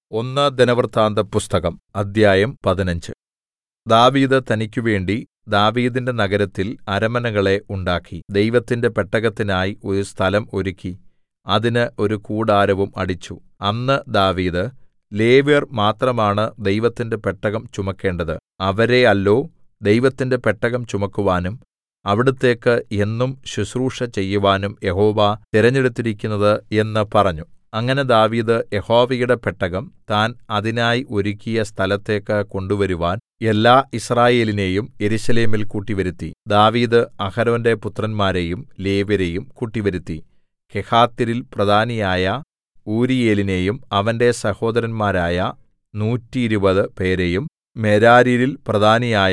ഒന്ന് ദിനവൃത്താന്തപുസ്തകം അദ്ധ്യായം പതിനഞ്ച് ദാവീദ് തനിക്കുവേണ്ടി ദാവീദിന്റെ നഗരത്തിൽ അരമനകളെ ഉണ്ടാക്കി ദൈവത്തിന്റെ പെട്ടകത്തിനായി ഒരു സ്ഥലം ഒരുക്കി അതിന് ഒരു കൂടാരവും അടിച്ചു അന്ന് ദാവീദ് ലേവ്യർ മാത്രമാണ് ദൈവത്തിന്റെ പെട്ടകം ചുമക്കേണ്ടത് അവരെ അല്ലോ ദൈവത്തിന്റെ പെട്ടകം ചുമക്കുവാനും അവിടുത്തേക്ക് എന്നും ശുശ്രൂഷ ചെയ്യുവാനും യഹോവ തിരഞ്ഞെടുത്തിരിക്കുന്നത് എന്ന് പറഞ്ഞു അങ്ങനെ ദാവീദ് യഹോവയുടെ പെട്ടകം താൻ അതിനായി ഒരുക്കിയ സ്ഥലത്തേക്ക് കൊണ്ടുവരുവാൻ എല്ലാ യിസ്രായേലിനെയും യെരൂശലേമിൽ കൂട്ടിവരുത്തി ദാവീദ് അഹരോന്റെ പുത്രന്മാരെയും ലേവ്യരെയും കൂട്ടിവരുത്തി കെഹാത്യരിൽ പ്രധാനിയായ ഊരീയേലിനെയും അവന്റെ സഹോദരന്മാരായ നൂറ്റിയിരുപത് പേരെയും മെരാര്യരിൽ പ്രധാനിയായ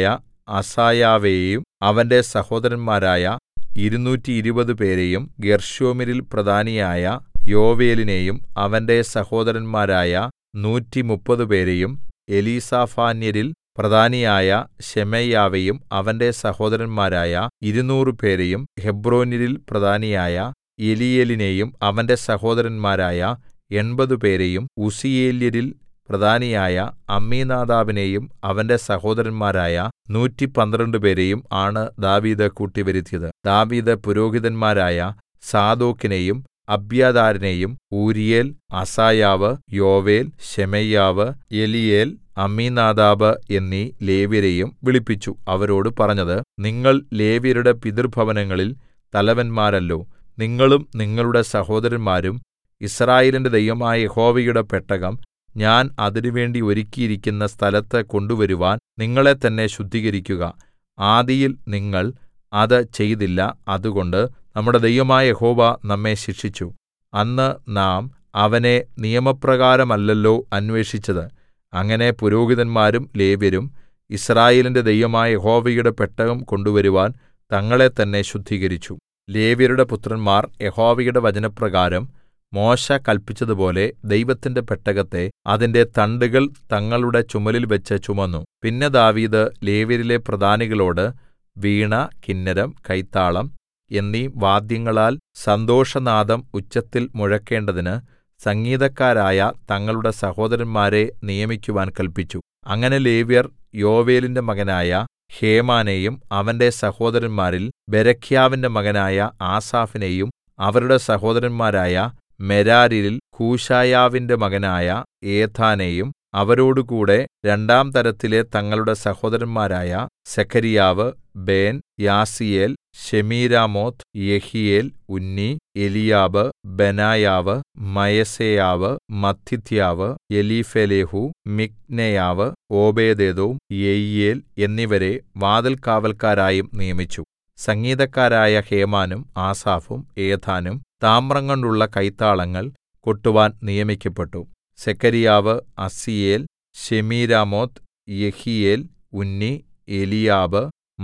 അസായാവെയും അവന്റെ സഹോദരന്മാരായ ഇരുനൂറ്റിയിരുപത് പേരെയും ഗെർശോമ്യരിൽ പ്രധാനിയായ യോവേലിനെയും അവന്റെ സഹോദരന്മാരായ നൂറ്റിമുപ്പത് പേരെയും എലീസാഫാന്യരിൽ പ്രധാനിയായ ശെമയ്യാവെയും അവന്റെ സഹോദരന്മാരായ ഇരുനൂറ് പേരെയും ഹെബ്രോന്യരിൽ പ്രധാനിയായ എലീയേലിനെയും അവന്റെ സഹോദരന്മാരായ എൺപത് പേരെയും ഉസ്സീയേല്യരിൽ പ്രധാനിയായ അമ്മീനാദാബിനെയും അവന്റെ സഹോദരന്മാരായ നൂറ്റിപന്ത്രണ്ട് പേരെയും ആണ് ദാവീദ് കൂട്ടിവരുത്തിയത് ദാവീദ് പുരോഹിതന്മാരായ സാദോക്കിനെയും അബ്യാഥാരിനെയും ഊരീയേൽ അസായാവ് യോവേൽ ശെമയ്യാവ് എലീയേൽ അമ്മീനാദാബ് എന്നീ ലേവ്യരെയും വിളിപ്പിച്ചു അവരോട് പറഞ്ഞത് നിങ്ങൾ ലേവ്യരുടെ പിതൃഭവനങ്ങളിൽ തലവന്മാരല്ലോ നിങ്ങളും നിങ്ങളുടെ സഹോദരന്മാരും യിസ്രായേലിന്റെ ദൈവമായ യഹോവയുടെ പെട്ടകം ഞാൻ അതിനുവേണ്ടി ഒരുക്കിയിരിക്കുന്ന സ്ഥലത്ത് കൊണ്ടുവരുവാൻ നിങ്ങളെ തന്നെ ശുദ്ധീകരിക്കുക ആദിയിൽ നിങ്ങൾ അത് ചെയ്തില്ല അതുകൊണ്ട് നമ്മുടെ ദൈവമായ യഹോവ നമ്മെ ശിക്ഷിച്ചു അന്ന് നാം അവനെ നിയമപ്രകാരമല്ലല്ലോ അന്വേഷിച്ചത് അങ്ങനെ പുരോഹിതന്മാരും ലേവ്യരും യിസ്രായേലിന്റെ ദൈവമായ യഹോവയുടെ പെട്ടകം കൊണ്ടുവരുവാൻ തങ്ങളെ തന്നെ ശുദ്ധീകരിച്ചു ലേവ്യരുടെ പുത്രന്മാർ യഹോവയുടെ വചനപ്രകാരം മോശെ കല്പിച്ചതുപോലെ ദൈവത്തിന്റെ പെട്ടകത്തെ അതിന്റെ തണ്ടുകൾ തങ്ങളുടെ ചുമലിൽ വെച്ച് ചുമന്നു പിന്നെ ദാവീദ് ലേവ്യരിലെ പ്രധാനികളോട് വീണ കിന്നരം കൈത്താളം എന്നീ വാദ്യങ്ങളാൽ സന്തോഷനാദം ഉച്ചത്തിൽ മുഴക്കേണ്ടതിന് സംഗീതക്കാരായ തങ്ങളുടെ സഹോദരന്മാരെ നിയമിക്കുവാൻ കല്പിച്ചു അങ്ങനെ ലേവ്യർ യോവേലിന്റെ മകനായ ഹേമാനെയും അവന്റെ സഹോദരന്മാരിൽ ബെരെഖ്യാവിന്റെ മകനായ ആസാഫിനെയും അവരുടെ സഹോദരന്മാരായ മെരാര്യരിൽ കൂശായാവിന്റെ മകനായ ഏഥാനെയും അവരോടുകൂടെ രണ്ടാം തരത്തിലെ തങ്ങളുടെ സഹോദരന്മാരായ സെഖര്യാവ് ബേൻ യാസീയേൽ ശെമീരാമോത്ത് യെഹീയേൽ ഉന്നി എലീയാബ് ബെനായാവ് മയസേയാവ് മത്തിഥ്യാവ് എലീഫെലേഹു മിക്നെയാവ് ഓബേദേദോം യെയീയേൽ എന്നിവരെ വാതിൽകാവല്ക്കാരായും നിയമിച്ചു സംഗീതക്കാരായ ഹേമാനും ആസാഫും ഏഥാനും താമ്രംകൊണ്ടുള്ള കൈത്താളങ്ങൾ കൊട്ടുവാൻ നിയമിക്കപ്പെട്ടു സെഖര്യാവ് അസീയേൽ ശെമീരാമോത്ത് യെഹീയേൽ ഉന്നി എലീയാബ്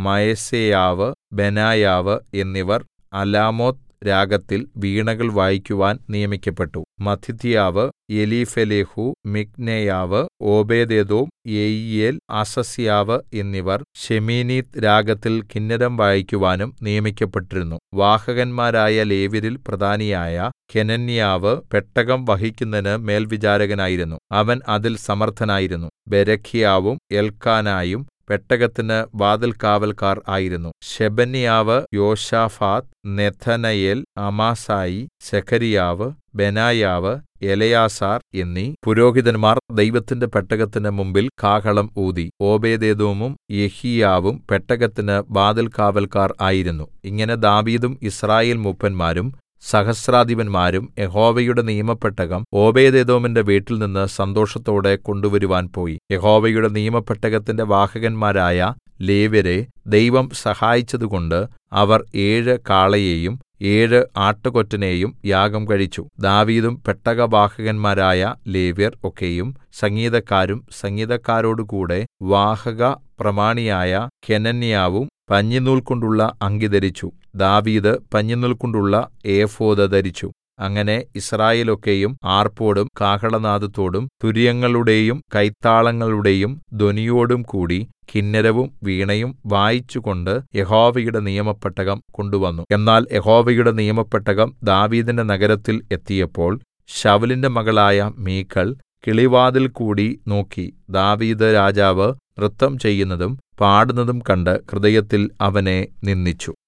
മയസേയാവ് ബെനായാവ് എന്നിവർ അലാമോത്ത് രാഗത്തിൽ വീണകൾ വായിക്കുവാൻ നിയമിക്കപ്പെട്ടു മത്തിഥ്യാവ് എലീഫെലേഹു മിക്നെയാവ് ഓബേദേദോം യെയീയേൽ അസസ്യാവ് എന്നിവർ ശെമീനീത്ത് രാഗത്തിൽ കിന്നരം വായിക്കുവാനും നിയമിക്കപ്പെട്ടിരുന്നു വാഹകന്മാരായ ലേവ്യരിൽ പ്രധാനിയായ കെനന്യാവ് പെട്ടകം വഹിക്കുന്നതിന് മേൽവിചാരകനായിരുന്നു അവൻ അതിൽ സമർത്ഥനായിരുന്നു ബെരഖ്യാവും എൽക്കാനായും പെട്ടകത്തിന് വാതിൽകാവല്ക്കാർ ആയിരുന്നു ശെബന്യാവ് യോശാഫാത്ത് നെഥനയേൽ അമാസായി സെഖര്യാവ് ബെനായാവ് എലയാസാർ എന്നീ പുരോഹിതന്മാർ ദൈവത്തിന്റെ പെട്ടകത്തിന് മുമ്പിൽ കാഹളം ഊതി ഓബേദേദോമും യെഹീയാവും പെട്ടകത്തിന് വാതിൽകാവല്ക്കാർ ആയിരുന്നു ഇങ്ങനെ ദാവീദും യിസ്രായേൽ മൂപ്പന്മാരും സഹസ്രാധിപന്മാരും യഹോവയുടെ നിയമപ്പെട്ടകം ഓബേദേദോമിന്റെ വീട്ടിൽനിന്ന് സന്തോഷത്തോടെ കൊണ്ടുവരുവാൻ പോയി യഹോവയുടെ നിയമപ്പെട്ടകത്തിന്റെ വാഹകന്മാരായ ലേവ്യരെ ദൈവം സഹായിച്ചതുകൊണ്ട് അവർ ഏഴ് കാളയെയും ഏഴ് ആട്ടുകൊറ്റനെയും യാഗം കഴിച്ചു ദാവീദും പെട്ടകവാഹകന്മാരായ ലേവ്യർ ഒക്കെയും സംഗീതക്കാരും സംഗീതക്കാരോടുകൂടെ വാഹക പ്രമാണിയായ കെനന്യാവും പഞ്ഞിനൂൽ കൊണ്ടുള്ള അങ്കി ധരിച്ചു ദാവീദ് പഞ്ഞിനൂൽ കൊണ്ടുള്ള ഏഫോദ് ധരിച്ചു അങ്ങനെ യിസ്രായേലൊക്കെയും ആർപ്പോടും കാഹളനാദത്തോടും തുര്യങ്ങളുടെയും കൈത്താളങ്ങളുടെയും ധ്വനിയോടും കൂടി കിന്നരവും വീണയും വായിച്ചുകൊണ്ട് യഹോവയുടെ നിയമപ്പെട്ടകം കൊണ്ടുവന്നു എന്നാൽ യഹോവയുടെ നിയമപ്പെട്ടകം ദാവീദിന്റെ നഗരത്തിൽ എത്തിയപ്പോൾ ശൌലിന്റെ മകളായ മീഖൾ കിളിവാതിൽകൂടി നോക്കി ദാവീദ് രാജാവ് നൃത്തം ചെയ്യുന്നതും പാടുന്നതും കണ്ട് ഹൃദയത്തിൽ അവനെ നിന്ദിച്ചു